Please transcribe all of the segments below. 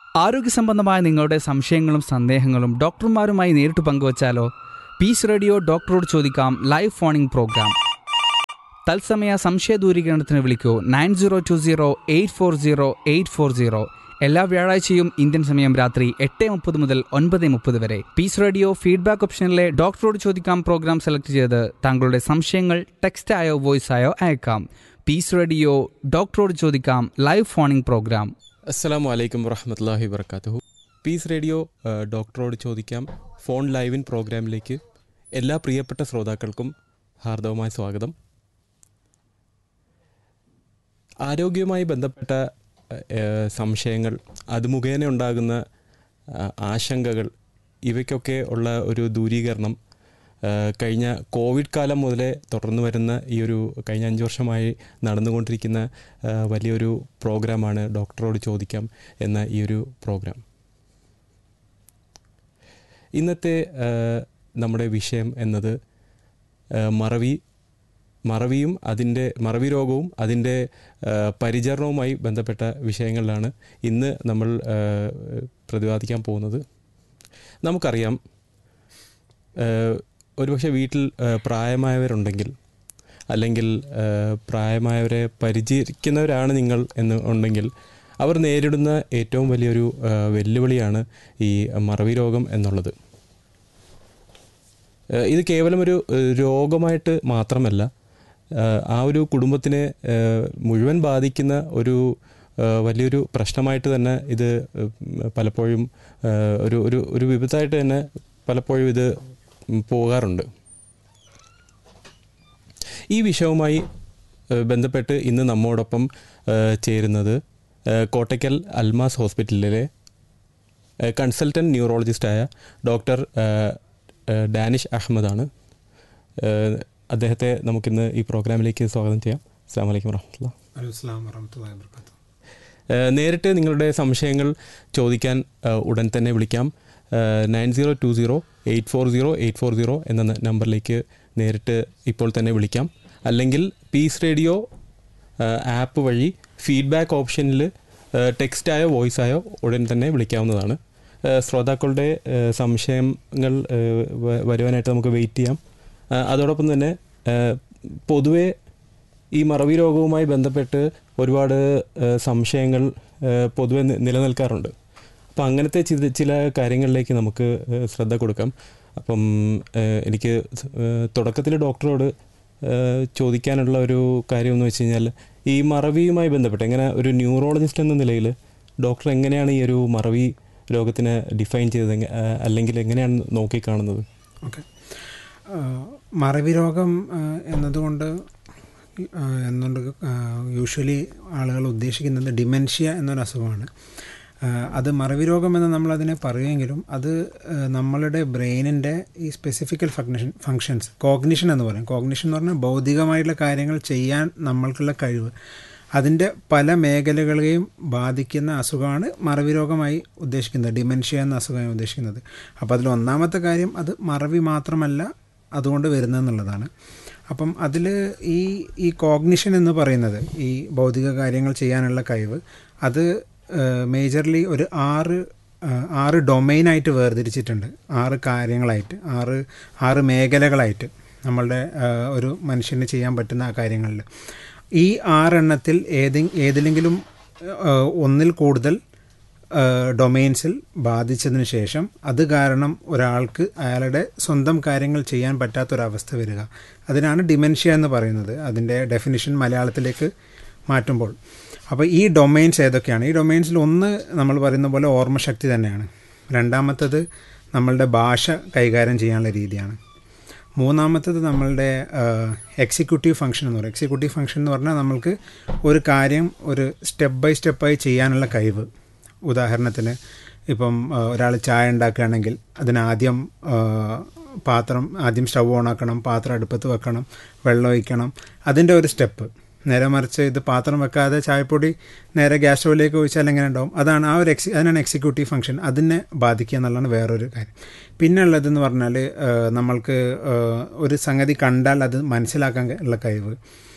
ആരോഗ്യ സംബന്ധമായ നിങ്ങളുടെ സംശയങ്ങളും സന്ദേഹങ്ങളും ഡോക്ടർമാരുമായി നേരിട്ട് പങ്കുവച്ചാലോ പീസ് റേഡിയോ ഡോക്ടറോട് ചോദിക്കാം ലൈവ് ഫോണിംഗ് പ്രോഗ്രാം തത്സമയ സംശയ ദൂരീകരണത്തിന് വിളിക്കൂ nine zero two zero eight four zero eight four zero എല്ലാ വ്യാഴാഴ്ചയും ഇന്ത്യൻ സമയം രാത്രി എട്ട് മുപ്പത് മുതൽ ഒൻപത് മുപ്പത് വരെ പീസ് റേഡിയോ ഫീഡ്ബാക്ക് ഓപ്ഷനിലെ ഡോക്ടറോട് ചോദിക്കാം പ്രോഗ്രാം സെലക്ട് ചെയ്ത് താങ്കളുടെ സംശയങ്ങൾ ടെക്സ്റ്റ് ആയോ വോയിസ് ആയോ അയക്കാം പീസ് റേഡിയോ ഡോക്ടറോട് ചോദിക്കാം ലൈവ് ഫോണിംഗ് പ്രോഗ്രാം അസ്സലാമു അലൈക്കും വറഹമത്തല്ലാഹി വർക്കാത്തുഹു പീസ് റേഡിയോ ആ, ഡോക്ടറോട് ചോദിക്കാം ഫോൺ ലൈവിൻ പ്രോഗ്രാമിലേക്ക് എല്ലാ പ്രിയപ്പെട്ട ശ്രോതാക്കൾക്കും ഹാർദവമായ സ്വാഗതം ആരോഗ്യവുമായി ബന്ധപ്പെട്ട ആ, സംശയങ്ങൾ അത് മുഖേന ഉണ്ടാകുന്ന ആ, ആശങ്കകൾ ഇവയ്ക്കൊക്കെ ഉള്ള ഒരു ദൂരീകരണം ആ, കഴിഞ്ഞ കോവിഡ് കാലം മുതലേ തുടർന്നു വരുന്ന ഈ ഒരു കഴിഞ്ഞ അഞ്ച് വർഷമായി നടന്നുകൊണ്ടിരിക്കുന്ന ആ, വലിയൊരു പ്രോഗ്രാമാണ് ഡോക്ടറോട് ചോദിക്കാം എന്ന ഈ ഒരു പ്രോഗ്രാം ഇന്നത്തെ ആ, നമ്മുടെ വിഷയം എന്നത് ആ, മറവി മറവിയും അതിൻ്റെ മറവി രോഗവും അതിൻ്റെ ആ, പരിചരണവുമായി ബന്ധപ്പെട്ട വിഷയങ്ങളിലാണ് ഇന്ന് നമ്മൾ ആ, പ്രതിപാദിക്കാൻ പോകുന്നത് നമുക്കറിയാം ഏഹ് ഒരുപക്ഷെ വീട്ടിൽ ഏഹ് പ്രായമായവരുണ്ടെങ്കിൽ അല്ലെങ്കിൽ ഏഹ് പ്രായമായവരെ പരിചരിക്കുന്നവരാണ് നിങ്ങൾ എന്ന് ഉണ്ടെങ്കിൽ അവർ നേരിടുന്ന ഏറ്റവും വലിയൊരു ഏഹ് വെല്ലുവിളിയാണ് ഈ മറവി രോഗം എന്നുള്ളത് ഏഹ് ഇത് കേവലം ഒരു ഏഹ് രോഗമായിട്ട് മാത്രമല്ല ഏഹ് ആ ഒരു കുടുംബത്തിനെ ഏഹ് മുഴുവൻ ബാധിക്കുന്ന ഒരു ഏഹ് വലിയൊരു പ്രശ്നമായിട്ട് തന്നെ ഇത് ഏഹ് പലപ്പോഴും ഏഹ് ഒരു ഒരു ഒരു വിപത്തായിട്ട് തന്നെ പലപ്പോഴും ഇത് പോകാറുണ്ട് ഈ വിഷയവുമായി ഏഹ് ബന്ധപ്പെട്ട് ഇന്ന് നമ്മോടൊപ്പം ഏഹ് ചേരുന്നത് ഏഹ് കോട്ടയ്ക്കൽ അൽമാസ് ഹോസ്പിറ്റലിലെ ഏഹ് കൺസൾട്ടൻറ്റ് ന്യൂറോളജിസ്റ്റായ ഡോക്ടർ ഏഹ് ഏഹ് ഡാനിഷ് അഹമ്മദാണ് ഏഹ് അദ്ദേഹത്തെ നമുക്കിന്ന് ഈ പ്രോഗ്രാമിലേക്ക് സ്വാഗതം ചെയ്യാം അസ്സാം വലൈക്കും വർഹമത്തുള്ള അലൈഹിസ്ലാം വറഹമത്തുള്ളാഹി വബർക്കാത്തു ഏഹ് നേരിട്ട് നിങ്ങളുടെ സംശയങ്ങൾ ചോദിക്കാൻ ഏഹ് ഉടൻ തന്നെ വിളിക്കാം nine zero two zero eight four zero eight four zero എന്ന ന- നമ്പറിലേക്ക് നേരിട്ട് ഇപ്പോൾ തന്നെ വിളിക്കാം അല്ലെങ്കിൽ പീസ് റേഡിയോ ഏഹ് ആപ്പ് വഴി ഫീഡ്ബാക്ക് ഓപ്ഷനിൽ ടെക്സ്റ്റായോ വോയിസായോ ഉടൻ തന്നെ വിളിക്കാവുന്നതാണ് ഏഹ് ശ്രോതാക്കളുടെ ഏഹ് സംശയങ്ങൾ ഏഹ് വ- വരുവാനായിട്ട് നമുക്ക് വെയിറ്റ് ചെയ്യാം ഏഹ് അതോടൊപ്പം തന്നെ ഏഹ് പൊതുവെ ഈ മറവി രോഗവുമായി ബന്ധപ്പെട്ട് ഒരുപാട് ഏഹ് സംശയങ്ങൾ ഏഹ് പൊതുവെ നി- നിലനിൽക്കാറുണ്ട് അപ്പം അങ്ങനത്തെ ചില ചില കാര്യങ്ങളിലേക്ക് നമുക്ക് ഏഹ് ശ്രദ്ധ കൊടുക്കാം അപ്പം ഏഹ് എനിക്ക് തുടക്കത്തിൽ ഡോക്ടറോട് ഏഹ് ചോദിക്കാനുള്ള ഒരു കാര്യം എന്ന് വെച്ച് കഴിഞ്ഞാൽ ഈ മറവിയുമായി ബന്ധപ്പെട്ട് എങ്ങനെ ഒരു ന്യൂറോളജിസ്റ്റ് എന്ന നിലയിൽ ഡോക്ടർ എങ്ങനെയാണ് ഈ ഒരു മറവി രോഗത്തിനെ ഡിഫൈൻ ചെയ്തത് എങ്ങ- ഏഹ് അല്ലെങ്കിൽ എങ്ങനെയാണ് നോക്കിക്കാണുന്നത് ഓക്കെ മറവി രോഗം ആ, എന്നതുകൊണ്ട് ആ, എന്നുകൊണ്ട് യൂഷ്വലി ആളുകൾ ഉദ്ദേശിക്കുന്നത് ഡിമെൻഷ്യ എന്നൊരു അസുഖമാണ് ആ, അത് മറവി രോഗം എന്ന് നമ്മളതിനെ പറയുമെങ്കിലും അത് ആ, നമ്മളുടെ ബ്രെയിനിൻ്റെ ഈ സ്പെസിഫിക്കൽ ഫങ്ഷൻ ഫങ്ഷൻസ് കോഗ്നിഷൻ എന്ന് പറയും കോഗ്നിഷൻ എന്ന് പറഞ്ഞാൽ ഭൗതികമായിട്ടുള്ള കാര്യങ്ങൾ ചെയ്യാൻ നമ്മൾക്കുള്ള കഴിവ് അതിൻ്റെ പല മേഖലകളെയും ബാധിക്കുന്ന അസുഖമാണ് മറവി രോഗമായി ഉദ്ദേശിക്കുന്നത് ഡിമെൻഷ്യ എന്ന അസുഖമായി ഉദ്ദേശിക്കുന്നത് അപ്പോൾ അതിൽ ഒന്നാമത്തെ കാര്യം അത് മറവി മാത്രമല്ല അതുകൊണ്ട് വരുന്നതെന്നുള്ളതാണ് അപ്പം അതിൽ ഈ ഈ കോഗ്നിഷൻ എന്ന് പറയുന്നത് ഈ ഭൗതിക കാര്യങ്ങൾ ചെയ്യാനുള്ള കഴിവ് അത് മേജർലി ഒരു ആറ് ആ, ആറ് ഡൊമൈനായിട്ട് വേർതിരിച്ചിട്ടുണ്ട് ആറ് കാര്യങ്ങളായിട്ട് ആറ് ആറ് മേഖലകളായിട്ട് നമ്മളുടെ ആ, ഒരു മനുഷ്യന് ചെയ്യാൻ പറ്റുന്ന ആ കാര്യങ്ങളിൽ ഈ ആറെണ്ണത്തിൽ ഏതെ ഏതിലെങ്കിലും ആ, ഒന്നിൽ കൂടുതൽ ഡൊമൈൻസിൽ ബാധിച്ചതിന് ശേഷം അത് കാരണം ഒരാൾക്ക് അയാളുടെ സ്വന്തം കാര്യങ്ങൾ ചെയ്യാൻ പറ്റാത്തൊരവസ്ഥ വരിക അതിനാണ് ഡിമെൻഷ്യ എന്ന് പറയുന്നത് അതിൻ്റെ ഡെഫിനിഷൻ മലയാളത്തിലേക്ക് മാറ്റുമ്പോൾ അപ്പോൾ ഈ ഡൊമൈൻസ് ഏതൊക്കെയാണ് ഈ ഡൊമൈൻസിൽ ഒന്ന് നമ്മൾ പറയുന്ന പോലെ ഓർമ്മശക്തി തന്നെയാണ് രണ്ടാമത്തത് നമ്മളുടെ ഭാഷ കൈകാര്യം ചെയ്യാനുള്ള രീതിയാണ് മൂന്നാമത്തത് നമ്മളുടെ എക്സിക്യൂട്ടീവ് ഫംഗ്ഷൻ എന്ന് പറയും എക്സിക്യൂട്ടീവ് ഫംഗ്ഷൻ എന്ന് പറഞ്ഞാൽ നമ്മൾക്ക് ഒരു കാര്യം ഒരു സ്റ്റെപ്പ് ബൈ സ്റ്റെപ്പായി ചെയ്യാനുള്ള കഴിവ് ഉദാഹരണത്തിന് ഇപ്പം ഒരാൾ ചായ ഉണ്ടാക്കുകയാണെങ്കിൽ അതിനാദ്യം ആ, പാത്രം ആദ്യം സ്റ്റൗ ഓണാക്കണം പാത്രം അടുപ്പത്ത് വെക്കണം വെള്ളം ഒഴിക്കണം അതിൻ്റെ ഒരു സ്റ്റെപ്പ് നേരെ മറിച്ച് ഇത് പാത്രം വെക്കാതെ ചായപ്പൊടി നേരെ ഗ്യാസ് സ്റ്റൗവിലേക്ക് ഒഴിച്ചാൽ എങ്ങനെ ഉണ്ടാവും അതാണ് ആ ഒരു എക്സി അതിനാണ് എക്സിക്യൂട്ടീവ് ഫംഗ്ഷൻ അതിനെ ബാധിക്കുക എന്നുള്ളതാണ് വേറൊരു കാര്യം പിന്നെ ഉള്ളതെന്ന് പറഞ്ഞാൽ ആ, നമ്മൾക്ക് ആ, ഒരു സംഗതി കണ്ടാൽ അത് മനസ്സിലാക്കാൻ ഉള്ള കഴിവ്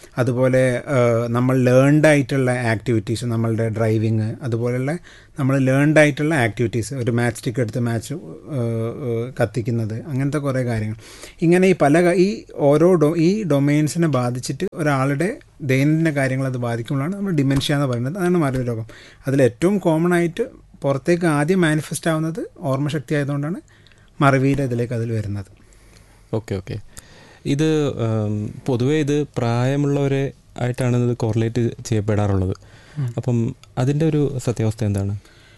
അതുപോലെ ഏഹ്, നമ്മൾ ലേൺഡ് ആയിട്ടുള്ള ആക്ടിവിറ്റീസ് നമ്മളുടെ ഡ്രൈവിങ് അതുപോലെയുള്ള നമ്മൾ ലേൺഡ് ആയിട്ടുള്ള ആക്ടിവിറ്റീസ് ഒരു മാച്ച് സ്റ്റിക്ക് എടുത്ത് മാച്ച് കത്തിക്കുന്നത് അങ്ങനത്തെ കുറേ കാര്യങ്ങൾ ഇങ്ങനെ ഈ പല ക- ഈ ഓരോ ഡൊ ഈ ഡൊമൈൻസിനെ ബാധിച്ചിട്ട് ഒരാളുടെ ദൈനംദിന കാര്യങ്ങൾ അത് ബാധിക്കുമ്പോഴാണ് നമ്മൾ ഡിമെൻഷ്യ എന്ന് പറയുന്നത് അതാണ് മറവി രോഗം അതിൽ ഏറ്റവും കോമൺ ആയിട്ട് പുറത്തേക്ക് ആദ്യം മാനിഫെസ്റ്റ് ആവുന്നത് ഓർമ്മശക്തി ആയതുകൊണ്ടാണ് മറവിയുടെ ഇതിലേക്ക് അതിൽ വരുന്നത് ഓക്കെ ഓക്കെ ഇത് ഉം, പൊതുവേ ഇത് പ്രായമുള്ളവരെ ആയിട്ടാണ് ഇത് കോറിലേറ്റ് ചെയ്യപ്പെടാറുള്ളത് അപ്പം അതിൻ്റെ ഒരു സത്യാവസ്ഥ എന്താണ്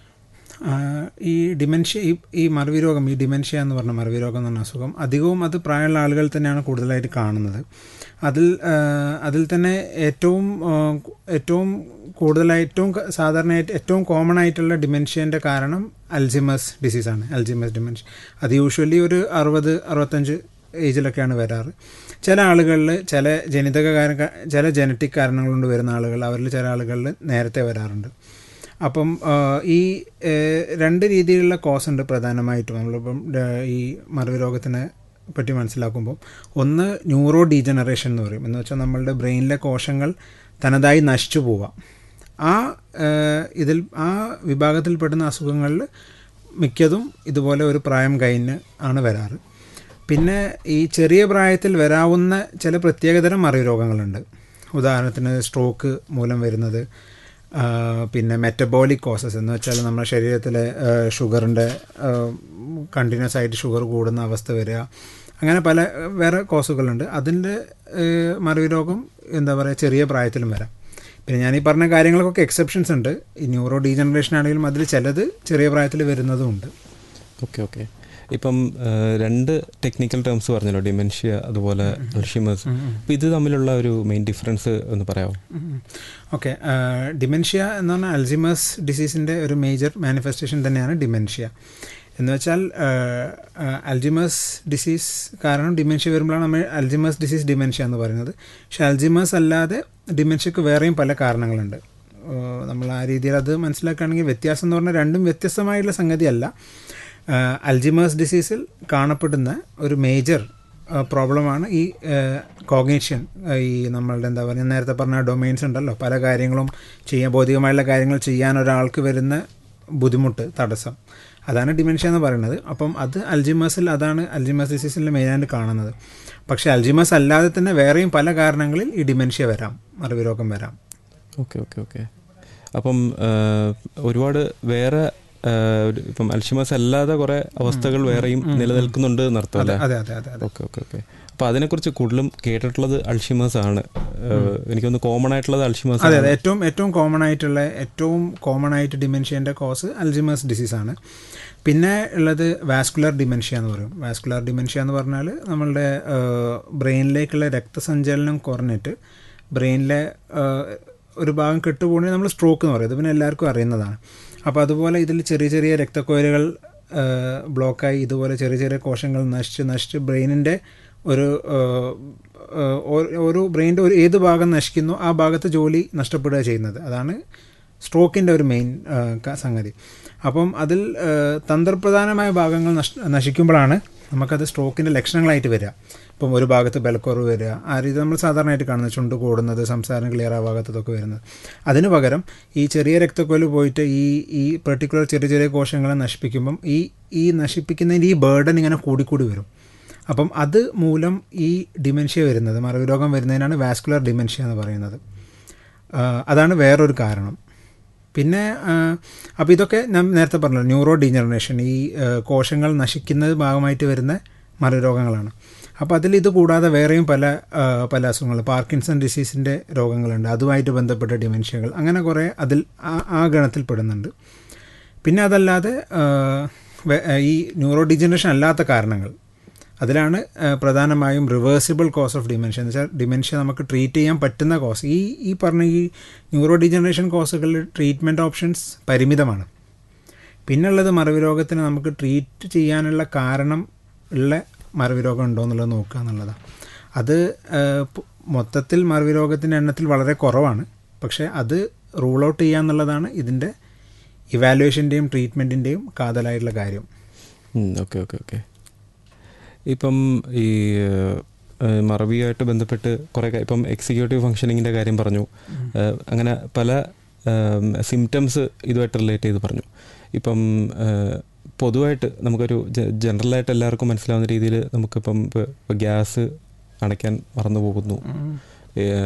ആ, ഈ ഡിമെൻഷ്യ ഈ ഈ മറവി രോഗം ഈ ഡിമെൻഷ്യ എന്ന് പറഞ്ഞ മറവി രോഗം എന്ന് പറഞ്ഞ അസുഖം അധികവും അത് പ്രായമുള്ള ആളുകൾ തന്നെയാണ് കൂടുതലായിട്ട് കാണുന്നത് അതിൽ ആ, അതിൽ തന്നെ ഏറ്റവും ആ, ഏറ്റവും കൂടുതലായി ഏറ്റവും ക- സാധാരണയായിട്ട് ഏറ്റവും കോമൺ ആയിട്ടുള്ള ഡിമെൻഷ്യൻ്റെ കാരണം അൽജിമസ് ഡിസീസാണ് അൽജിമസ് ഡിമെൻഷ്യ അത് യൂഷ്വലി ഒരു അറുപത് അറുപത്തഞ്ച് ഏജിലൊക്കെയാണ് വരാറ് ചില ആളുകളിൽ ചില ജനിതക കാരണം ചില ജനറ്റിക് കാരണങ്ങൾ കൊണ്ട് വരുന്ന ആളുകൾ അവരിൽ ചില ആളുകളിൽ നേരത്തെ വരാറുണ്ട് അപ്പം ആ, ഈ ഏ, രണ്ട് രീതിയിലുള്ള കോസ് ഉണ്ട് പ്രധാനമായിട്ടും നമ്മളിപ്പം ഡ- ഈ മറവി രോഗത്തിനെ പറ്റി മനസ്സിലാക്കുമ്പോൾ ഒന്ന് ന്യൂറോ ഡീജനറേഷൻ എന്ന് പറയും എന്ന് വെച്ചാൽ നമ്മളുടെ ബ്രെയിനിലെ കോശങ്ങൾ തനതായി നശിച്ചു പോവാം ആ ഏ, ഇതിൽ ആ വിഭാഗത്തിൽപ്പെടുന്ന അസുഖങ്ങളിൽ മിക്കതും ഇതുപോലെ ഒരു പ്രായം കഴിഞ്ഞ് ആണ് വരാറ് പിന്നെ ഈ ചെറിയ പ്രായത്തിൽ വരാവുന്ന ചില പ്രത്യേകതരം മറവി രോഗങ്ങളുണ്ട് ഉദാഹരണത്തിന് സ്ട്രോക്ക് മൂലം വരുന്നത് ആ, പിന്നെ മെറ്റബോളിക് കോസസ് എന്ന് വെച്ചാൽ നമ്മുടെ ശരീരത്തിലെ ഷുഗറിൻ്റെ കണ്ടിന്യൂസ് ആയിട്ട് ഷുഗർ കൂടുന്ന അവസ്ഥ വരിക അങ്ങനെ പല ആ, വേറെ കോസുകളുണ്ട് അതിൻ്റെ മറവി രോഗം എന്താ പറയുക ചെറിയ പ്രായത്തിലും വരാം പിന്നെ ഞാൻ ഈ പറഞ്ഞ കാര്യങ്ങൾക്കൊക്കെ എക്സെപ്ഷൻസ് ഉണ്ട് ഈ ന്യൂറോ ഡീജനറേഷൻ ആണെങ്കിലും അതിൽ ചിലത് ചെറിയ പ്രായത്തിൽ വരുന്നതും ഉണ്ട് ഓക്കെ ഓക്കെ ഇപ്പം ആ, രണ്ട് ടെക്നിക്കൽ ടേംസ് പറഞ്ഞല്ലോ ഡിമെൻഷ്യ അതുപോലെ അൾഷിമേഴ്സ് അപ്പം ഇത് തമ്മിലുള്ള ഒരു മെയിൻ ഡിഫറൻസ് ഒന്ന് പറയാമോ ഓക്കെ ഡിമെൻഷ്യ എന്ന് പറഞ്ഞാൽ അൽസിമേഴ്സ് ഡിസീസിൻ്റെ ഒരു മേജർ മാനിഫെസ്റ്റേഷൻ തന്നെയാണ് ഡിമെൻഷ്യ എന്ന് വെച്ചാൽ അൽജിമേഴ്സ് ഡിസീസ് കാരണം ഡിമെൻഷ്യ വരുമ്പോഴാണ് നമ്മൾ അൽജിമേഴ്സ് ഡിസീസ് ഡിമെൻഷ്യ എന്ന് പറയുന്നത് പക്ഷേ അൽജിമേഴ്സ് അല്ലാതെ ഡിമെൻഷ്യക്ക് വേറെയും പല കാരണങ്ങളുണ്ട് ഏഹ് നമ്മൾ ആ രീതിയിൽ അത് മനസ്സിലാക്കുകയാണെങ്കിൽ വ്യത്യാസം എന്ന് പറഞ്ഞാൽ രണ്ടും വ്യത്യസ്തമായിട്ടുള്ള സംഗതിയല്ല അൽജിമേഴ്സ് ഡിസീസിൽ കാണപ്പെടുന്ന ഒരു മേജർ പ്രോബ്ലമാണ് ഈ കോഗ്നേഷൻ ഈ നമ്മളുടെ എന്താ പറയുക നേരത്തെ പറഞ്ഞ ഡൊമൈൻസ് ഉണ്ടല്ലോ പല കാര്യങ്ങളും ചെയ്യാൻ ഭൗതികമായുള്ള കാര്യങ്ങൾ ചെയ്യാൻ ഒരാൾക്ക് വരുന്ന ബുദ്ധിമുട്ട് തടസ്സം അതാണ് ഡിമെൻഷ്യ എന്ന് പറയുന്നത് അപ്പം അത് അൽജിമേഴ്സിൽ അതാണ് അൽജിമേഴ്സ് ഡിസീസിൽ മെയിനായിട്ട് കാണുന്നത് പക്ഷേ അൽജിമേഴ്സ് അല്ലാതെ തന്നെ വേറെയും പല കാരണങ്ങളിൽ ഈ ഡിമെൻഷ്യ വരാം മറവി രോഗം വരാം ഓക്കെ ഓക്കെ ഓക്കെ അപ്പം ആ, ഒരുപാട് വേറെ ആ, ഒരു- ഇപ്പം അൽഷിമേഴ്സ് അല്ലാതെ കുറേ അവസ്ഥകൾ വേറെയും നിലനിൽക്കുന്നുണ്ട് എന്നർത്ഥം അല്ലേ അതെ അതെ അതെ അതെ ഓക്കെ ഓക്കെ ഓക്കെ അപ്പോൾ അതിനെക്കുറിച്ച് കൂടുതലും കേട്ടിട്ടുള്ളത് അൾഷിമേഴ്സ് ആണ് ഏഹ് എനിക്കൊന്ന് കോമൺ ആയിട്ടുള്ളത് അൾഷിമേഴ്സ് അതെ അതെ ഏറ്റവും ഏറ്റവും കോമൺ ആയിട്ടുള്ള ഏറ്റവും കോമൺ ആയിട്ട് ഡിമെൻഷ്യൻ്റെ കോസ് അൽജിമേഴ്സ് ഡിസീസാണ് പിന്നെ ഉള്ളത് വാസ്കുലർ ഡിമെൻഷ്യ എന്ന് പറയും വാസ്കുലർ ഡിമെൻഷ്യ എന്ന് പറഞ്ഞാൽ നമ്മളുടെ ബ്രെയിനിലേക്കുള്ള രക്തസഞ്ചലനം കുറഞ്ഞിട്ട് ബ്രെയിനിലെ ഒരു ഭാഗം കെട്ടുപോകണമെങ്കിൽ നമ്മൾ സ്ട്രോക്ക് എന്ന് പറയും ഇത് പിന്നെ എല്ലാവർക്കും അറിയുന്നതാണ് അപ്പോൾ അതുപോലെ ഇതിൽ ചെറിയ ചെറിയ രക്തക്കോയലുകൾ ബ്ലോക്കായി ഇതുപോലെ ചെറിയ ചെറിയ കോശങ്ങൾ നശിച്ച് നശിച്ച് ബ്രെയിനിൻ്റെ ഒരു ഏഹ്, ഏഹ്, ഓ- ഒരു ബ്രെയിനിൻ്റെ ഒരു ഏത് ഭാഗം നശിക്കുന്നോ ആ ഭാഗത്ത് ജോലി നഷ്ടപ്പെടുക ചെയ്യുന്നത് അതാണ് സ്ട്രോക്കിൻ്റെ ഒരു മെയിൻ സംഗതി അപ്പം അതിൽ ഏഹ്, തന്ത്രപ്രധാനമായ ഭാഗങ്ങൾ നഷ് നശിക്കുമ്പോഴാണ് നമുക്കത് സ്ട്രോക്കിൻ്റെ ലക്ഷണങ്ങളായിട്ട് വരിക ഇപ്പം ഒരു ഭാഗത്ത് ബലക്കുറവ് വരിക ആ രീതി നമ്മൾ സാധാരണയായിട്ട് കാണുന്നത് ചുണ്ട് കൂടുന്നത് സംസാരം ക്ലിയർ ആവാത്തതൊക്കെ വരുന്നത് അതിന് പകരം ഈ ചെറിയ രക്തക്കൊല് പോയിട്ട് ഈ ഈ പെർട്ടിക്കുലർ ചെറിയ ചെറിയ കോശങ്ങളെ നശിപ്പിക്കുമ്പം ഈ ഈ നശിപ്പിക്കുന്നതിൻ്റെ ഈ ബേർഡൻ ഇങ്ങനെ കൂടിക്കൂടി വരും അപ്പം അത് മൂലം ഈ ഡിമെൻഷ്യ വരുന്നത് മറവി രോഗം വരുന്നതിനാണ് വാസ്കുലർ ഡിമെൻഷ്യ എന്ന് പറയുന്നത് ആ, അതാണ് വേറൊരു കാരണം പിന്നെ അപ്പോൾ ഇതൊക്കെ ഞാൻ നേരത്തെ പറഞ്ഞല്ലോ ന്യൂറോ ഡീജനറേഷൻ ഈ ആ, കോശങ്ങൾ നശിക്കുന്നത് ഭാഗമായിട്ട് വരുന്ന മറരോഗങ്ങളാണ് അപ്പോൾ അതിൽ ഇത് കൂടാതെ വേറെയും പല ആ, പല അസുഖങ്ങൾ പാർക്കിൻസൺ ഡിസീസിൻ്റെ രോഗങ്ങളുണ്ട് അതുമായിട്ട് ബന്ധപ്പെട്ട ഡിമെൻഷ്യകൾ അങ്ങനെ കുറേ അതിൽ ആ ആ ഗണത്തിൽ പെടുന്നുണ്ട് പിന്നെ അതല്ലാതെ ആ, വെ- ഈ ന്യൂറോ ഡീജനറേഷൻ അല്ലാത്ത കാരണങ്ങൾ അതിലാണ് ആ, പ്രധാനമായും റിവേഴ്സിബിൾ കോസ് ഓഫ് ഡിമെൻഷ്യ എന്ന് വെച്ചാൽ ഡിമെൻഷ്യ നമുക്ക് ട്രീറ്റ് ചെയ്യാൻ പറ്റുന്ന കോസ് ഈ ഈ പറഞ്ഞ ഈ ന്യൂറോ ഡീജനറേഷൻ കോസുകളിൽ ട്രീറ്റ്മെൻറ്റ് ഓപ്ഷൻസ് പരിമിതമാണ് പിന്നുള്ളത് മറവി രോഗത്തിന് നമുക്ക് ട്രീറ്റ് ചെയ്യാനുള്ള കാരണം ഉള്ള മറവി രോഗം ഉണ്ടോ എന്നുള്ളത് നോക്കുക എന്നുള്ളതാണ് അത് ആ, പ്- മൊത്തത്തിൽ മറവി രോഗത്തിൻ്റെ എണ്ണത്തിൽ വളരെ കുറവാണ് പക്ഷേ അത് റൂൾ ഔട്ട് ചെയ്യുക എന്നുള്ളതാണ് ഇതിൻ്റെ ഇവാലുവേഷൻ്റെയും ട്രീറ്റ്മെൻറ്റിൻ്റെയും കാതലായിട്ടുള്ള കാര്യം ഓക്കെ ഓക്കെ ഓക്കെ ഇപ്പം ഈ ഏഹ് മറവിയുമായിട്ട് ബന്ധപ്പെട്ട് കുറേ കാ- ഇപ്പം എക്സിക്യൂട്ടീവ് ഫങ്ഷനിങ്ങിൻ്റെ കാര്യം പറഞ്ഞു ഏഹ് അങ്ങനെ പല സിംറ്റംസ് ഇതുമായിട്ട് റിലേറ്റ് ചെയ്ത് പറഞ്ഞു ഇപ്പം ഏഹ് പൊതുവായിട്ട് നമുക്കൊരു ജനറലായിട്ട് എല്ലാവർക്കും മനസ്സിലാവുന്ന രീതിയിൽ നമുക്കിപ്പം ഇപ്പോൾ ഗ്യാസ് അണയ്ക്കാൻ മറന്നു പോകുന്നു ഏഹ്